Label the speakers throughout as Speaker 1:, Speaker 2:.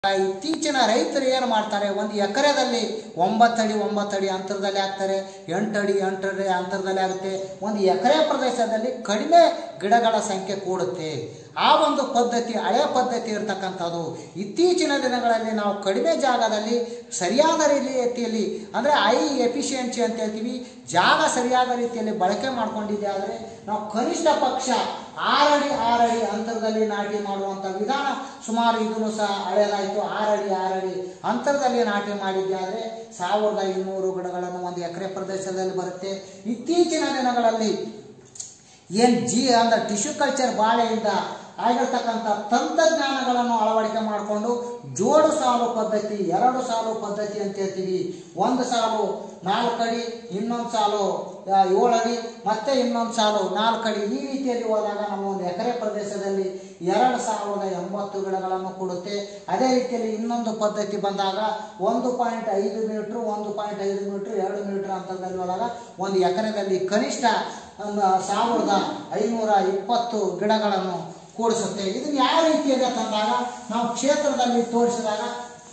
Speaker 1: ಇತ್ತೀಚಿನ ರೈತರು ಏನು ಮಾಡ್ತಾರೆ ಒಂದು ಎಕರೆದಲ್ಲಿ ಒಂಬತ್ತಡಿ ಒಂಬತ್ತಡಿ ಅಂತರದಲ್ಲಿ ಹಾಕ್ತಾರೆ ಎಂಟಡಿ ಎಂಟಡಿ ಅಂತರದಲ್ಲಿ ಆಗುತ್ತೆ ಒಂದು ಎಕರೆ ಪ್ರದೇಶದಲ್ಲಿ ಕಡಿಮೆ ಗಿಡಗಳ ಸಂಖ್ಯೆ ಕೂಡುತ್ತೆ ಆ ಒಂದು ಪದ್ಧತಿ ಹಳೆ ಪದ್ಧತಿ ಇರತಕ್ಕಂಥದ್ದು ಇತ್ತೀಚಿನ ದಿನಗಳಲ್ಲಿ ನಾವು ಕಡಿಮೆ ಜಾಗದಲ್ಲಿ ಸರಿಯಾದ ರೀತಿಯಲ್ಲಿ ಅಂದರೆ ಐ ಎಫಿಷಿಯನ್ಸಿ ಅಂತ ಹೇಳ್ತೀವಿ ಜಾಗ ಸರಿಯಾದ ರೀತಿಯಲ್ಲಿ ಬಳಕೆ ಮಾಡ್ಕೊಂಡಿದ್ದೆ ಆದರೆ ನಾವು ಕನಿಷ್ಠ ಪಕ್ಷ ಆರಡಿ ಆರಡಿ ಅಂತರದಲ್ಲಿ ನಾಟಿ ಮಾಡುವಂಥ ವಿಧಾನ ಸುಮಾರು ಇದನ್ನು ಸಹ ಹಳೆಯದಾಯಿತು ಆರಡಿ ಆರಡಿ ಅಂತರದಲ್ಲಿ ನಾಟಿ ಮಾಡಿದ್ದೆ ಆದರೆ ಸಾವಿರದ ಇನ್ನೂರು ಗಿಡಗಳನ್ನು ಒಂದು ಎಕರೆ ಪ್ರದೇಶದಲ್ಲಿ ಬರುತ್ತೆ ಇತ್ತೀಚಿನ ದಿನಗಳಲ್ಲಿ ಏನು ಜಿ ಅಂದ್ರೆ ಟಿಶ್ಯೂ ಕಲ್ಚರ್ ಬಾಳೆಯಿಂದ ಆಗಿರ್ತಕ್ಕಂಥ ತಂತ್ರಜ್ಞಾನಗಳನ್ನು ಅಳವಡಿಕೆ ಮಾಡಿಕೊಂಡು ಜೋಡು ಸಾಲು ಪದ್ಧತಿ ಎರಡು ಸಾಲು ಪದ್ಧತಿ ಅಂತ ಹೇಳ್ತೀವಿ ಒಂದು ಸಾಲು ನಾಲ್ಕಡಿ ಇನ್ನೊಂದು ಸಾಲು ಆ, ಏಳಡಿ ಮತ್ತೆ ಇನ್ನೊಂದು ಸಾಲು ನಾಲ್ಕಡಿ ಈ ರೀತಿಯಲ್ಲಿ ಹೋದಾಗ ನಮ್ಮ ಒಂದು ಎಕರೆ ಪ್ರದೇಶದಲ್ಲಿ ಎರಡು ಸಾವಿರದ ಎಂಬತ್ತು ಗಿಡಗಳನ್ನು ಕೊಡುತ್ತೆ ಅದೇ ರೀತಿಯಲ್ಲಿ ಇನ್ನೊಂದು ಪದ್ಧತಿ ಬಂದಾಗ ಒಂದು ಪಾಯಿಂಟ್ ಐದು ಮೀಟ್ರ್ ಒಂದು ಪಾಯಿಂಟ್ ಐದು ಮೀಟ್ರ್ ಎರಡು ಮೀಟ್ರ್ ಅಂತರದಲ್ಲಿ ಹೋದಾಗ ಒಂದು ಎಕರೆದಲ್ಲಿ ಕನಿಷ್ಠ ಒಂದು ಸಾವಿರದ ಐನೂರ ಇಪ್ಪತ್ತು ಗಿಡಗಳನ್ನು ಕೂಡಿಸುತ್ತೆ ಇದನ್ನು ಯಾವ ರೀತಿಯಲ್ಲಿ ತಂದಾಗ ನಾವು ಕ್ಷೇತ್ರದಲ್ಲಿ ತೋರಿಸಿದಾಗ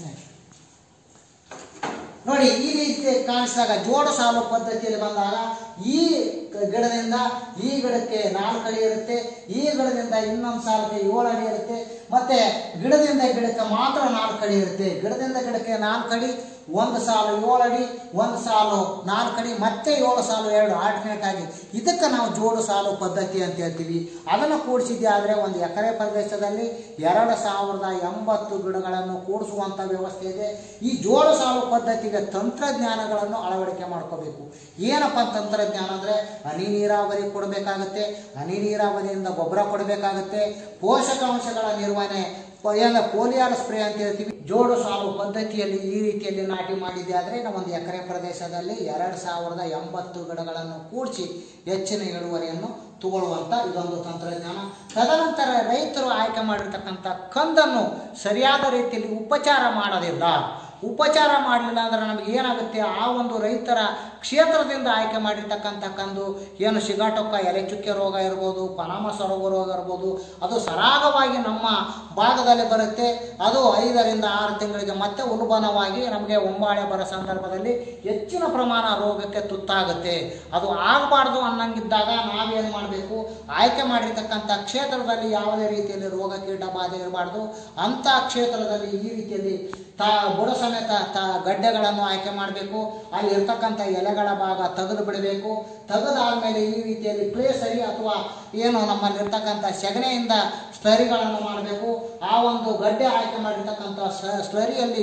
Speaker 1: ನೋಡಿ ಈ ರೀತಿ ಕಾಣಿಸಿದಾಗ ಜೋಡ ಸಾಲು ಪದ್ಧತಿಯಲ್ಲಿ ಬಂದಾಗ ಈ ಗಿಡದಿಂದ ಈ ಗಿಡಕ್ಕೆ ನಾಲ್ಕು ಅಡಿ ಇರುತ್ತೆ ಈ ಗಿಡದಿಂದ ಇನ್ನೊಂದು ಸಾಲಿಗೆ ಏಳು ಅಡಿ ಇರುತ್ತೆ ಮತ್ತೆ ಗಿಡದಿಂದ ಗಿಡಕ್ಕೆ ಮಾತ್ರ ನಾಲ್ಕು ಅಡಿ ಇರುತ್ತೆ ಗಿಡದಿಂದ ಗಿಡಕ್ಕೆ ನಾಲ್ಕು ಅಡಿ ಒಂದು ಸಾಲು ಏಳು ಅಡಿ ಒಂದು ಸಾಲು ನಾಲ್ಕು ಅಡಿ ಮತ್ತೆ ಏಳು ಸಾಲು ಎರಡು ಆಲ್ಟರ್ನೇಟ್ ಆಗಿ ಇದಕ್ಕೆ ನಾವು ಜೋಡು ಸಾಲು ಪದ್ಧತಿ ಅಂತ ಹೇಳ್ತೀವಿ ಅದನ್ನು ಕೂಡಿಸಿದ್ದೆ ಆದರೆ ಒಂದು ಎಕರೆ ಪ್ರದೇಶದಲ್ಲಿ ಎರಡು ಸಾವಿರದ ಎಂಬತ್ತು ಗಿಡಗಳನ್ನು ಕೂಡಿಸುವಂಥ ವ್ಯವಸ್ಥೆ ಇದೆ ಈ ಜೋಡು ಸಾಲು ಪದ್ಧತಿಗೆ ತಂತ್ರಜ್ಞಾನಗಳನ್ನು ಅಳವಡಿಕೆ ಮಾಡ್ಕೋಬೇಕು ಏನಪ್ಪ ತಂತ್ರಜ್ಞಾನ ಅಂದರೆ ಹನಿ ನೀರಾವರಿ ಕೊಡಬೇಕಾಗುತ್ತೆ ಹನಿ ನೀರಾವರಿಯಿಂದ ಗೊಬ್ಬರ ಕೊಡಬೇಕಾಗುತ್ತೆ ಪೋಷಕಾಂಶಗಳ ನಿರ್ವಹಣೆ ಪ- ಏನು ಪೋಲಿಯಾರ್ ಸ್ಪ್ರೇ ಅಂತ ಹೇಳ್ತೀವಿ ಜೋಡು ಸಾಲು ಪದ್ಧತಿಯಲ್ಲಿ ಈ ರೀತಿಯಲ್ಲಿ ನಾಟಿ ಮಾಡಿದ್ದೆ ಆದರೆ ನಾವು ಒಂದು ಎಕರೆ ಪ್ರದೇಶದಲ್ಲಿ ಎರಡು ಸಾವಿರದ ಎಂಬತ್ತು ಗಿಡಗಳನ್ನು ಕೂಡಿಸಿ ಹೆಚ್ಚಿನ ಇಳುವರಿಯನ್ನು ತಗೊಳ್ಳುವಂಥ ಇದೊಂದು ತಂತ್ರಜ್ಞಾನ ತದನಂತರ ರೈತರು ಆಯ್ಕೆ ಮಾಡಿರ್ತಕ್ಕಂಥ ಕಂದನ್ನು ಸರಿಯಾದ ರೀತಿಯಲ್ಲಿ ಉಪಚಾರ ಮಾಡೋದಿಲ್ಲ ಉಪಚಾರ ಮಾಡಲಿಲ್ಲ ಅಂದ್ರೆ ನಮಗೆ ಏನಾಗುತ್ತೆ ಆ ಒಂದು ರೈತರ ಕ್ಷೇತ್ರದಿಂದ ಆಯ್ಕೆ ಮಾಡಿರ್ತಕ್ಕಂಥ ಕಂದು ಏನು ಶಿಗಾಟೊಕ್ಕ ಎಲೆಚುಕ್ಕೆ ರೋಗ ಇರ್ಬೋದು ಪನಾಮ ಸೊರಗು ರೋಗ ಇರ್ಬೋದು ಅದು ಸರಾಗವಾಗಿ ನಮ್ಮ ಭಾಗದಲ್ಲಿ ಬರುತ್ತೆ ಅದು ಐದರಿಂದ ಆರು ತಿಂಗಳಿಗೆ ಮತ್ತೆ ಉಲ್ಬಣವಾಗಿ ನಮಗೆ ಒಂಬಾಳೆ ಬರೋ ಸಂದರ್ಭದಲ್ಲಿ ಹೆಚ್ಚಿನ ಪ್ರಮಾಣ ರೋಗಕ್ಕೆ ತುತ್ತಾಗುತ್ತೆ ಅದು ಆಗಬಾರ್ದು ಅನ್ನಂಗಿದ್ದಾಗ ನಾವೇನು ಮಾಡಬೇಕು ಆಯ್ಕೆ ಮಾಡಿರ್ತಕ್ಕಂಥ ಕ್ಷೇತ್ರದಲ್ಲಿ ಯಾವುದೇ ರೀತಿಯಲ್ಲಿ ರೋಗ ಕೀಟ ಬಾಧೆ ಇರಬಾರ್ದು ಅಂಥ ಕ್ಷೇತ್ರದಲ್ಲಿ ಈ ರೀತಿಯಲ್ಲಿ ತಾ ಬುಡ ಸಮೇತ ತ ಗಡ್ಡೆಗಳನ್ನು ಆಯ್ಕೆ ಮಾಡಬೇಕು ಅಲ್ಲಿ ಇರ್ತಕ್ಕಂಥ ಎಲೆಗಳ ಭಾಗ ತೆಗೆದು ಬಿಡಬೇಕು ತೆಗೆದಾದ್ಮೇಲೆ ಈ ರೀತಿಯಲ್ಲಿ ಕ್ಲೇ ಸರಿ ಅಥವಾ ಏನು ನಮ್ಮಲ್ಲಿ ಇರ್ತಕ್ಕಂಥ ಸೆಗಣೆಯಿಂದ ಸ್ಲರಿಗಳನ್ನು ಮಾಡಬೇಕು ಆ ಒಂದು ಗಡ್ಡೆ ಆಯ್ಕೆ ಮಾಡಿರ್ತಕ್ಕಂಥ ಸ- ಸ್ಲರಿಯಲ್ಲಿ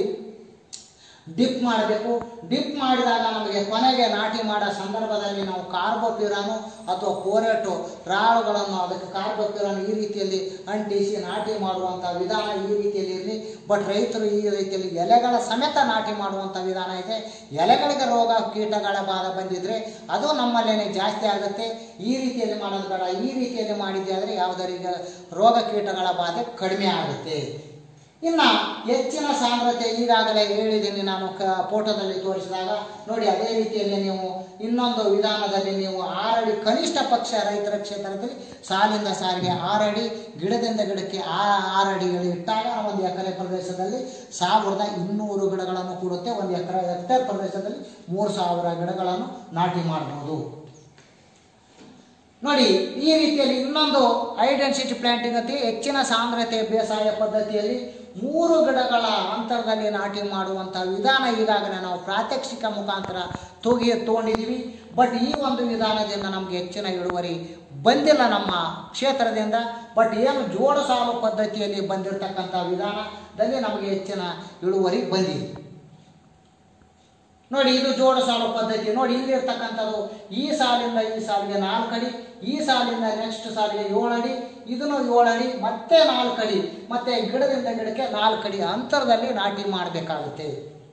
Speaker 1: ಡಿಪ್ ಮಾಡಬೇಕು ಡಿಪ್ ಮಾಡಿದಾಗ ನಮಗೆ ಕೊನೆಗೆ ನಾಟಿ ಮಾಡೋ ಸಂದರ್ಭದಲ್ಲಿ ನಾವು ಕಾರ್ಬೋಪ್ಯೂರಾನು ಅಥವಾ ಕೋರೆಟು ರಾಳುಗಳನ್ನು ಅದಕ್ಕೆ ಕಾರ್ಬೋಪ್ಯೂರಾನ್ ಈ ರೀತಿಯಲ್ಲಿ ಅಂಟಿಸಿ ನಾಟಿ ಮಾಡುವಂಥ ವಿಧಾನ ಈ ರೀತಿಯಲ್ಲಿ ಇರಲಿ ಬಟ್ ರೈತರು ಈ ರೀತಿಯಲ್ಲಿ ಎಲೆಗಳ ಸಮೇತ ನಾಟಿ ಮಾಡುವಂಥ ವಿಧಾನ ಇದೆ ಎಲೆಗಳಿಗೆ ರೋಗ ಕೀಟಗಳ ಬಾಧ ಬಂದಿದ್ರೆ ಅದು ನಮ್ಮಲ್ಲೇನೆ ಜಾಸ್ತಿ ಆಗುತ್ತೆ ಈ ರೀತಿಯಲ್ಲಿ ಮಾಡೋದು ಬೇಡ ಈ ರೀತಿಯಲ್ಲಿ ಮಾಡಿದ್ದೆ ಆದರೆ ಯಾವುದರಿಗೆ ರೋಗ ಕೀಟಗಳ ಬಾಧೆ ಕಡಿಮೆ ಆಗುತ್ತೆ ಇನ್ನು ಹೆಚ್ಚಿನ ಸಾಂದ್ರತೆ ಈಗಾಗಲೇ ಹೇಳಿದ್ದೀನಿ ನಾನು ಕ ಫೋಟೋದಲ್ಲಿ ತೋರಿಸಿದಾಗ ನೋಡಿ ಅದೇ ರೀತಿಯಲ್ಲಿ ನೀವು ಇನ್ನೊಂದು ವಿಧಾನದಲ್ಲಿ ನೀವು ಆರಡಿ ಕನಿಷ್ಠ ಪಕ್ಷ ರೈತರ ಕ್ಷೇತ್ರದಲ್ಲಿ ಸಾಲಿಂದ ಸಾಲಿಗೆ ಆರಡಿ ಗಿಡದಿಂದ ಗಿಡಕ್ಕೆ ಆ ಆರಡಿಗಳು ಇಟ್ಟಾಗ ಒಂದು ಎಕರೆ ಪ್ರದೇಶದಲ್ಲಿ ಸಾವಿರದ ಇನ್ನೂರು ಗಿಡಗಳನ್ನು ಕೊಡುತ್ತೆ ಒಂದು ಎಕರೆ ಹೆಕ್ಟೇರ್ ಪ್ರದೇಶದಲ್ಲಿ ಮೂರು ಸಾವಿರ ಗಿಡಗಳನ್ನು ನಾಟಿ ಮಾಡ್ಬೋದು ನೋಡಿ ಈ ರೀತಿಯಲ್ಲಿ ಇನ್ನೊಂದು ಹೈ ಡೆನ್ಸಿಟಿ ಪ್ಲಾಂಟಿಂಗ್ ಅಂತ ಹೆಚ್ಚಿನ ಸಾಂದ್ರತೆ ಬೇಸಾಯ ಪದ್ಧತಿಯಲ್ಲಿ ಮೂರು ಗಿಡಗಳ ಅಂತರದಲ್ಲಿ ನಾಟಿ ಮಾಡುವಂಥ ವಿಧಾನ ಈಗಾಗಲೇ ನಾವು ಪ್ರಾತ್ಯಕ್ಷಿಕ ಮುಖಾಂತರ ತೂಗಿ ತಗೊಂಡಿದ್ದೀವಿ ಬಟ್ ಈ ಒಂದು ವಿಧಾನದಿಂದ ನಮಗೆ ಹೆಚ್ಚಿನ ಇಳುವರಿ ಬಂದಿಲ್ಲ ನಮ್ಮ ಕ್ಷೇತ್ರದಿಂದ ಬಟ್ ಏನು ಜೋಡು ಸಾಲು ಪದ್ಧತಿಯಲ್ಲಿ ಬಂದಿರತಕ್ಕಂಥ ವಿಧಾನದಲ್ಲಿ ನಮಗೆ ಹೆಚ್ಚಿನ ಇಳುವರಿ ಬಂದಿದೆ ನೋಡಿ ಇದು ಜೋಡು ಸಾಲು ಪದ್ಧತಿ ನೋಡಿ ಇಲ್ಲಿ ಇರ್ತಕ್ಕಂಥದ್ದು ಈ ಸಾಲಿಂದ ಈ ಸಾಲಿಗೆ ನಾಲ್ಕು ಅಡಿ ಈ ಸಾಲಿಂದ ನೆಕ್ಸ್ಟ್ ಸಾಲಿಗೆ ಏಳು ಅಡಿ ಇದನ್ನು ಏಳು ಅಡಿ ಮತ್ತೆ ನಾಲ್ಕು ಅಡಿ ಮತ್ತೆ ಗಿಡದಿಂದ ಗಿಡಕ್ಕೆ ನಾಲ್ಕು ಅಡಿ ಅಂತರದಲ್ಲಿ ನಾಟಿ ಮಾಡಬೇಕಾಗುತ್ತೆ